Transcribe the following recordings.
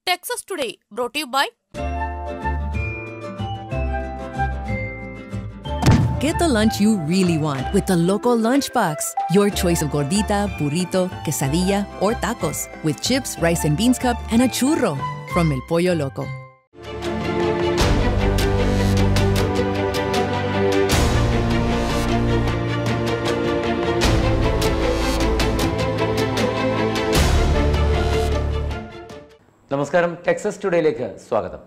Texas Today brought to you by Get the lunch you really want with the Loco Lunch Box. Your choice of gordita, burrito, quesadilla, or tacos with chips, rice and beans cup, and a churro from El Pollo Loco. നമസ്കാരം Texas ടുഡേയിലേക്ക് സ്വാഗതം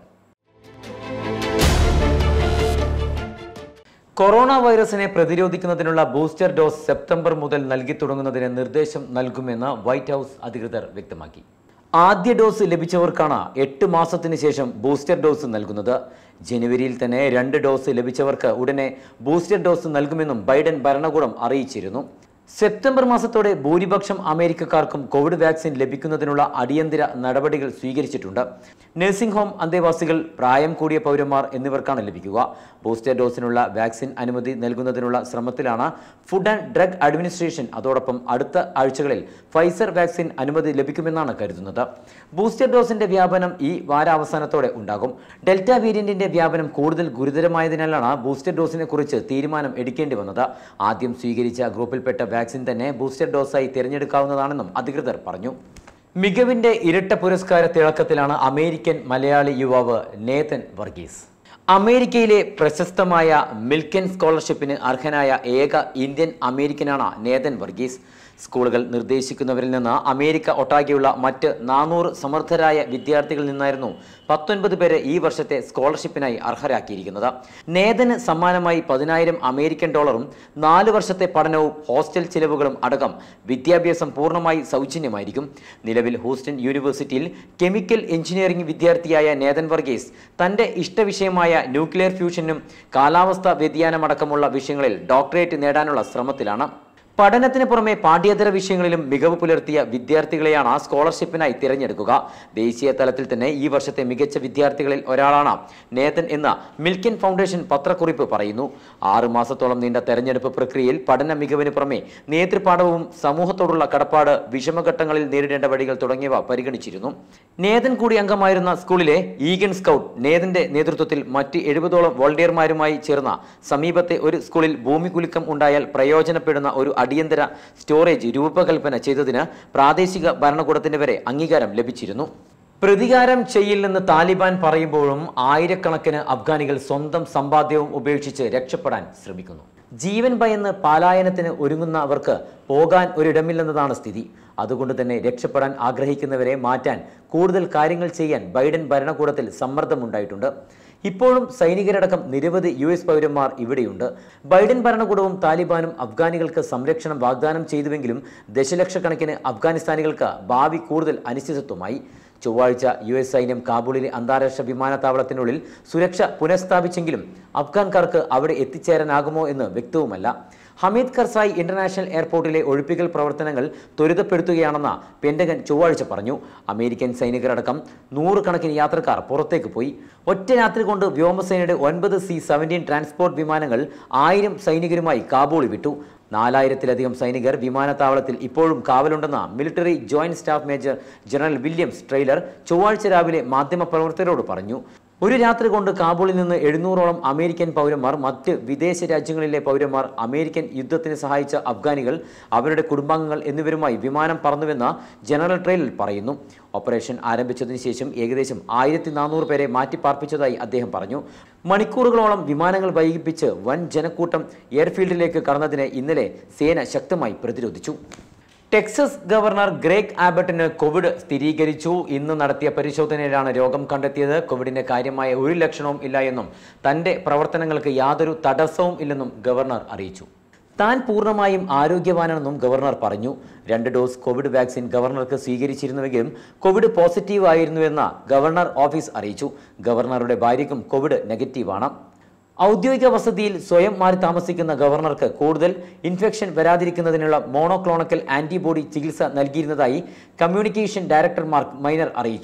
corona വൈറസിനെ പ്രതിരോധിക്കുന്നതിനുള്ള booster dose September മുതൽ നൽകി തുടങ്ങുന്നതിന് നിർദ്ദേശം നൽകുമെന്ന് white house അധികൃതർ വ്യക്തമാക്കി ആദ്യ ഡോസ് ലഭിച്ചവർക്കാണ് എട്ട് മാസത്തിന് ശേഷം ബൂസ്റ്റർ ഡോസ് നൽകുന്നത് ജനുവരിയിൽ തന്നെ രണ്ട് ഡോസ് ലഭിച്ചവർക്ക് ഉടനെ ബൂസ്റ്റർ ഡോസ് നൽകുമെന്നും ബൈഡൻ ഭരണകൂടം അറിയിച്ചിരുന്നു സെപ്റ്റംബർ മാസത്തോടെ ഭൂരിപക്ഷം അമേരിക്കക്കാർക്കും കോവിഡ് വാക്സിൻ ലഭിക്കുന്നതിനുള്ള അടിയന്തര നടപടികൾ സ്വീകരിച്ചിട്ടുണ്ട് നഴ്സിംഗ് ഹോം അന്തേവാസികൾ പ്രായം കൂടിയ പൗരന്മാർ എന്നിവർക്കാണ് ലഭിക്കുക ബൂസ്റ്റർ ഡോസിനുള്ള വാക്സിൻ അനുമതി നൽകുന്നതിനുള്ള ശ്രമത്തിലാണ് ഫുഡ് ആൻഡ് ഡ്രഗ് അഡ്മിനിസ്ട്രേഷൻ അതോടൊപ്പം അടുത്ത ആഴ്ചകളിൽ ഫൈസർ വാക്സിൻ അനുമതി ലഭിക്കുമെന്നാണ് കരുതുന്നത് ബൂസ്റ്റർ ഡോസിന്റെ വ്യാപനം ഈ വാരാവസാനത്തോടെ ഉണ്ടാകും ഡെൽറ്റ വേരിയന്റിന്റെ വ്യാപനം കൂടുതൽ ഗുരുതരമായതിനാലാണ് ബൂസ്റ്റർ ഡോസിനെ കുറിച്ച് തീരുമാനം എടുക്കേണ്ടി വന്നത് ആദ്യം സ്വീകരിച്ച ഗ്രൂപ്പിൽപ്പെട്ട വാക്സിൻ തന്നെ ബൂസ്റ്റർ ഡോസായി തിരഞ്ഞെടുക്കാവുന്നതാണെന്നും അധികൃതർ പറഞ്ഞു മികവിന്റെ ഇരട്ട പുരസ്കാര തിളക്കത്തിലാണ് അമേരിക്കൻ മലയാളി യുവാവ് നേതൻ വർഗീസ് അമേരിക്കയിലെ പ്രശസ്തമായ മിൽക്കൻ സ്കോളർഷിപ്പിന് അർഹനായ ഏക ഇന്ത്യൻ അമേരിക്കനാണ് നേതൻ വർഗീസ് സ്കൂളുകൾ നിർദ്ദേശിക്കുന്നവരിൽ നിന്ന് അമേരിക്ക ഒട്ടാകെയുള്ള മറ്റ് നാനൂറ് സമർത്ഥരായ വിദ്യാർത്ഥികളിൽ നിന്നായിരുന്നു പത്തൊൻപത് പേരെ ഈ വർഷത്തെ സ്കോളർഷിപ്പിനായി അർഹരാക്കിയിരിക്കുന്നത് നേതന് സമ്മാനമായി പതിനായിരം അമേരിക്കൻ ഡോളറും നാല് വർഷത്തെ പഠനവും ഹോസ്റ്റൽ ചിലവുകളും അടക്കം വിദ്യാഭ്യാസം പൂർണ്ണമായി സൗജന്യമായിരിക്കും നിലവിൽ ഹൂസ്റ്റൺ യൂണിവേഴ്സിറ്റിയിൽ കെമിക്കൽ എഞ്ചിനീയറിംഗ് വിദ്യാർത്ഥിയായ നേതൻ വർഗീസ് തന്റെ ഇഷ്ടവിഷയമായ ന്യൂക്ലിയർ ഫ്യൂഷനും കാലാവസ്ഥാ വ്യതിയാനമടക്കമുള്ള വിഷയങ്ങളിൽ ഡോക്ടറേറ്റ് നേടാനുള്ള ശ്രമത്തിലാണ് പഠനത്തിന് പുറമെ പാഠ്യേതര വിഷയങ്ങളിലും മികവ് പുലർത്തിയ വിദ്യാർത്ഥികളെയാണ് സ്കോളർഷിപ്പിനായി തിരഞ്ഞെടുക്കുക ദേശീയ തലത്തിൽ തന്നെ ഈ വർഷത്തെ മികച്ച വിദ്യാർത്ഥികളിൽ ഒരാളാണ് നേതൻ എന്ന് മിൽക്കൻ ഫൗണ്ടേഷൻ പത്രക്കുറിപ്പ് പറയുന്നു ആറു മാസത്തോളം നീണ്ട തെരഞ്ഞെടുപ്പ് പ്രക്രിയയിൽ പഠന മികവിന് പുറമെ നേതൃപാഠവും സമൂഹത്തോടുള്ള കടപ്പാട് വിഷമഘട്ടങ്ങളിൽ നേരിടേണ്ട വഴികൾ തുടങ്ങിയവ പരിഗണിച്ചിരുന്നു നേതൻ കൂടി അംഗമായിരുന്ന സ്കൂളിലെ ഈഗൻ സ്കൗട്ട് നേതന്റെ നേതൃത്വത്തിൽ മറ്റ് എഴുപതോളം വോളണ്ടിയർമാരുമായി ചേർന്ന സമീപത്തെ ഒരു സ്കൂളിൽ ഭൂമികുലുക്കം ഉണ്ടായാൽ പ്രയോജനപ്പെടുന്ന ഒരു അടിയന്തര സ്റ്റോറേജ് രൂപകൽപ്പന ചെയ്തതിന് പ്രാദേശിക ഭരണകൂടത്തിന് വരെ അംഗീകാരം ലഭിച്ചിരുന്നു പ്രതികാരം ചെയ്യില്ലെന്ന് താലിബാൻ പറയുമ്പോഴും ആയിരക്കണക്കിന് അഫ്ഗാനികൾ സ്വന്തം സമ്പാദ്യവും ഉപേക്ഷിച്ച് രക്ഷപ്പെടാൻ ശ്രമിക്കുന്നു ജീവൻ ഭയന്ന് പലായനത്തിന് ഒരുങ്ങുന്നവർക്ക് പോകാൻ ഒരിടമില്ലെന്നതാണ് സ്ഥിതി അതുകൊണ്ട് തന്നെ രക്ഷപ്പെടാൻ ആഗ്രഹിക്കുന്നവരെ മാറ്റാൻ കൂടുതൽ കാര്യങ്ങൾ ചെയ്യാൻ ബൈഡൻ ഭരണകൂടത്തിൽ സമ്മർദ്ദമുണ്ടായിട്ടുണ്ട് ഇപ്പോഴും സൈനികരടക്കം നിരവധി യു എസ് പൗരന്മാർ ഇവിടെയുണ്ട് ബൈഡൻ ഭരണകൂടവും താലിബാനും അഫ്ഗാനികൾക്ക് സംരക്ഷണം വാഗ്ദാനം ചെയ്തുവെങ്കിലും ദശലക്ഷക്കണക്കിന് അഫ്ഗാനിസ്ഥാനികൾക്ക് ഭാവി കൂടുതൽ അനിശ്ചിതത്വമായി ചൊവ്വാഴ്ച യു എസ് സൈന്യം കാബൂളിലെ അന്താരാഷ്ട്ര വിമാനത്താവളത്തിനുള്ളിൽ സുരക്ഷ പുനഃസ്ഥാപിച്ചെങ്കിലും അഫ്ഗാൻകാർക്ക് അവിടെ എത്തിച്ചേരാനാകുമോ എന്ന് വ്യക്തവുമല്ല ഹമീദ് കർസായി ഇന്റർനാഷണൽ എയർപോർട്ടിലെ ഒഴിപ്പിക്കൽ പ്രവർത്തനങ്ങൾ ത്വരിതപ്പെടുത്തുകയാണെന്ന് പെന്റഗൻ ചൊവ്വാഴ്ച പറഞ്ഞു അമേരിക്കൻ സൈനികരടക്കം നൂറുകണക്കിന് യാത്രക്കാർ പുറത്തേക്ക് പോയി ഒറ്റ രാത്രി കൊണ്ട് വ്യോമസേനയുടെ ഒൻപത് സി സെവൻറ്റീൻ ട്രാൻസ്പോർട്ട് വിമാനങ്ങൾ ആയിരം സൈനികരുമായി കാബൂൾ വിട്ടു നാലായിരത്തിലധികം സൈനികർ വിമാനത്താവളത്തിൽ ഇപ്പോഴും കാവലുണ്ടെന്ന് military joint staff major general Williams Taylor ചൊവ്വാഴ്ച രാവിലെ മാധ്യമപ്രവർത്തകരോട് പറഞ്ഞു ഒരു രാത്രി കൊണ്ട് കാബൂളിൽ നിന്ന് എഴുന്നൂറോളം അമേരിക്കൻ പൗരന്മാർ മറ്റ് വിദേശ രാജ്യങ്ങളിലെ പൗരന്മാർ അമേരിക്കൻ യുദ്ധത്തിന് സഹായിച്ച അഫ്ഗാനികൾ അവരുടെ കുടുംബാംഗങ്ങൾ എന്നിവരുമായി വിമാനം പറന്നുവെന്ന് ജനറൽ ട്രെയിലർ പറയുന്നു ഓപ്പറേഷൻ ആരംഭിച്ചതിന് ശേഷം ഏകദേശം ആയിരത്തി നാനൂറ് പേരെ മാറ്റിപ്പാർപ്പിച്ചതായി അദ്ദേഹം പറഞ്ഞു മണിക്കൂറുകളോളം വിമാനങ്ങൾ വൈകിപ്പിച്ച് വൻ ജനക്കൂട്ടം എയർഫീൽഡിലേക്ക് കടന്നതിനെ ഇന്നലെ സേന ശക്തമായി പ്രതിരോധിച്ചു ടെക്സസ് ഗവർണർ ഗ്രേഗ് ആബട്ടിന് കോവിഡ് സ്ഥിരീകരിച്ചു ഇന്ന് നടത്തിയ പരിശോധനയിലാണ് രോഗം കണ്ടെത്തിയത് കോവിഡിന്റെ കാര്യമായ ഒരു ലക്ഷണവും ഇല്ല എന്നും തന്റെ പ്രവർത്തനങ്ങൾക്ക് യാതൊരു തടസ്സവും ഇല്ലെന്നും ഗവർണർ അറിയിച്ചു താൻ പൂർണ്ണമായും ആരോഗ്യവാനാണെന്നും ഗവർണർ പറഞ്ഞു രണ്ട് ഡോസ് കോവിഡ് വാക്സിൻ ഗവർണർക്ക് സ്വീകരിച്ചിരുന്നുവെങ്കിലും കോവിഡ് പോസിറ്റീവ് ആയിരുന്നുവെന്ന് ഗവർണർ ഓഫീസ് അറിയിച്ചു ഗവർണറുടെ ഭാര്യയ്ക്കും കോവിഡ് നെഗറ്റീവാണ് ഔദ്യോഗിക വസതിയിൽ സ്വയം മാറി താമസിക്കുന്ന ഗവർണർക്ക് കൂടുതൽ ഇൻഫെക്ഷൻ വരാതിരിക്കുന്നതിനുള്ള മോണോക്ലോണക്കൽ ആന്റിബോഡി ചികിത്സ നൽകിയിരുന്നതായി കമ്മ്യൂണിക്കേഷൻ ഡയറക്ടർ മാർക്ക് മൈനർ അറിയിച്ചു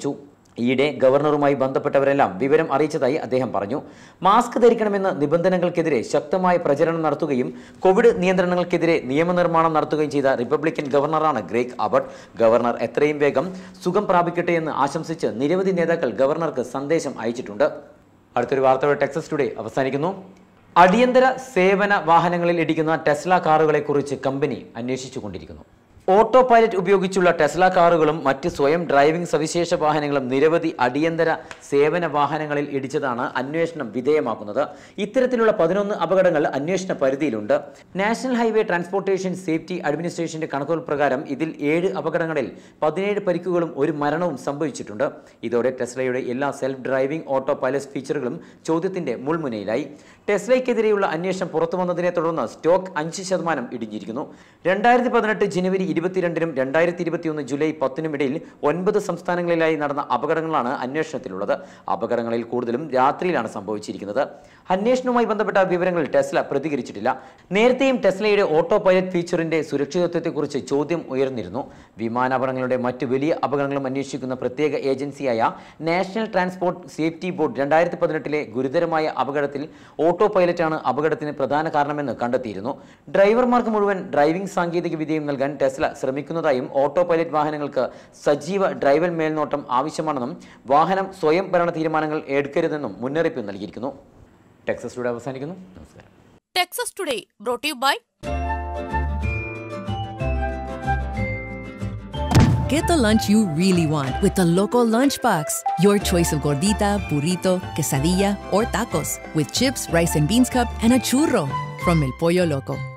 ഈയിടെ ഗവർണറുമായി ബന്ധപ്പെട്ടവരെല്ലാം വിവരം അറിയിച്ചതായി അദ്ദേഹം പറഞ്ഞു മാസ്ക് ധരിക്കണമെന്ന നിബന്ധനകൾക്കെതിരെ ശക്തമായ പ്രചരണം നടത്തുകയും കോവിഡ് നിയന്ത്രണങ്ങൾക്കെതിരെ നിയമനിർമ്മാണം നടത്തുകയും ചെയ്ത റിപ്പബ്ലിക്കൻ ഗവർണറാണ് ഗ്രേഗ് അബർട്ട് ഗവർണർ എത്രയും വേഗം സുഖം പ്രാപിക്കട്ടെ എന്ന് ആശംസിച്ച് നിരവധി നേതാക്കൾ ഗവർണർക്ക് സന്ദേശം അയച്ചിട്ടുണ്ട് അടുത്തൊരു വാർത്തയുടെ ടെക്സസ് ടുഡേ അവസാനിക്കുന്നു അടിയന്തര സേവന വാഹനങ്ങളിൽ ഇടിക്കുന്ന ടെസ്ല കാറുകളെക്കുറിച്ച് കമ്പനി അന്വേഷിച്ചുകൊണ്ടിരിക്കുന്നു ഓട്ടോ പൈലറ്റ് ഉപയോഗിച്ചുള്ള ടെസ്ല കാറുകളും മറ്റ് സ്വയം ഡ്രൈവിംഗ് സവിശേഷ വാഹനങ്ങളും നിരവധി അടിയന്തര സേവന വാഹനങ്ങളിൽ ഇടിച്ചതാണ് അന്വേഷണം വിധേയമാക്കുന്നത് ഇത്തരത്തിലുള്ള പതിനൊന്ന് അപകടങ്ങൾ അന്വേഷണ പരിധിയിലുണ്ട് നാഷണൽ ഹൈവേ ട്രാൻസ്പോർട്ടേഷൻ സേഫ്റ്റി അഡ്മിനിസ്ട്രേഷന്റെ കണക്കുകൾ പ്രകാരം ഇതിൽ ഏഴ് അപകടങ്ങളിൽ പതിനേഴ് പരിക്കുകളും ഒരു മരണവും സംഭവിച്ചിട്ടുണ്ട് ഇതോടെ ടെസ്ലയുടെ എല്ലാ സെൽഫ് ഡ്രൈവിംഗ് ഓട്ടോ പൈലറ്റ് ഫീച്ചറുകളും ചോദ്യത്തിന്റെ മുൾമുനയിലായി ടെസ്ലയ്ക്കെതിരെയുള്ള അന്വേഷണം പുറത്തു വന്നതിനെ തുടർന്ന് സ്റ്റോക്ക് അഞ്ച് ശതമാനം ഇടിഞ്ഞിരിക്കുന്നു രണ്ടായിരത്തി പതിനെട്ട് ജനുവരി ഇരുപത്തിരണ്ടിനും രണ്ടായിരത്തി ഇരുപത്തിയൊന്ന് ജൂലൈ പത്തിനും ഇടയിൽ ഒൻപത് സംസ്ഥാനങ്ങളിലായി നടന്ന അപകടങ്ങളാണ് അന്വേഷണത്തിലുള്ളത് അപകടങ്ങളിൽ കൂടുതലും രാത്രിയിലാണ് സംഭവിച്ചിരിക്കുന്നത് അന്വേഷണവുമായി ബന്ധപ്പെട്ട വിവരങ്ങൾ ടെസ്ല പ്രതികരിച്ചിട്ടില്ല നേരത്തെയും ടെസ്ലയുടെ ഓട്ടോ പൈലറ്റ് ഫീച്ചറിന്റെ സുരക്ഷിതത്വത്തെക്കുറിച്ച് ചോദ്യം ഉയർന്നിരുന്നു വിമാനാപകടങ്ങളുടെ മറ്റ് വലിയ അപകടങ്ങളും അന്വേഷിക്കുന്ന പ്രത്യേക ഏജൻസിയായ നാഷണൽ ട്രാൻസ്പോർട്ട് സേഫ്റ്റി ബോർഡ് രണ്ടായിരത്തി പതിനെട്ടിലെ ഗുരുതരമായ അപകടത്തിൽ ഓട്ടോ പൈലറ്റാണ് അപകടത്തിന് പ്രധാന കാരണമെന്ന് കണ്ടെത്തിയിരുന്നു ഡ്രൈവർമാർക്ക് മുഴുവൻ ഡ്രൈവിംഗ് സാങ്കേതിക വിദ്യയും നൽകാൻ ടെസ്ല ശ്രമിക്കുന്നതായും ഓട്ടോ പൈലറ്റ് വാഹനങ്ങൾക്ക് സജീവ ഡ്രൈവർ മേൽനോട്ടം ആവശ്യമാണെന്നും വാഹനം സ്വയം ഭരണ തീരുമാനങ്ങൾ എടുക്കരുതെന്നും മുന്നറിയിപ്പ് നൽകിയിരിക്കുന്നു ടെക്സസിലൂടെ അവസാനിക്കുന്നു നമസ്കാരം Texas today brought you by Get the lunch you really want with the Loco Lunch Box. Your choice of gordita, burrito, quesadilla, or tacos with chips, rice and beans cup, and a churro from El Pollo Loco.